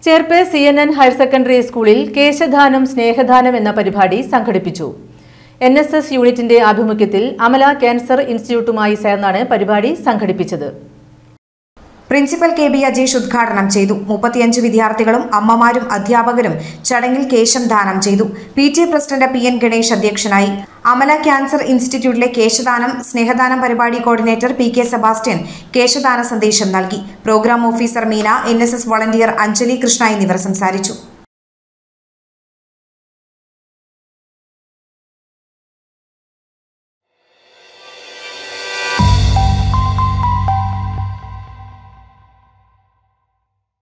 Cherpu C N N higher secondary സ്കൂളിൽ കേശദാനം സ്നേഹദാനം എന്ന പരിപാടി സംഘടിപ്പിച്ചു എൻ എസ് എസ് യൂണിറ്റിന്റെ ആഭിമുഖ്യത്തിൽ അമല ക്യാൻസർ ഇൻസ്റ്റിറ്റ്യൂട്ടുമായി ചേർന്നാണ് പരിപാടി സംഘടിപ്പിച്ചത് പ്രിൻസിപ്പൽ കെ ബി അജേഷ് ഉദ്ഘാടനം ചെയ്തു മുപ്പത്തിയഞ്ച് വിദ്യാർത്ഥികളും അമ്മമാരും അധ്യാപകരും ചടങ്ങിൽ കേശം ദാനം ചെയ്തു P T A president P N Ganesh അധ്യക്ഷനായി അമല ക്യാൻസർ ഇൻസ്റ്റിറ്റ്യൂട്ടിലെ കേശദാനം സ്നേഹദാനം പരിപാടി കോർഡിനേറ്റർ പി കെ സെബാസ്റ്റ്യൻ കേശദാന സന്ദേശം നൽകി programme officer Meena N S S volunteer Anjali Krishna എന്നിവർ സംസാരിച്ചു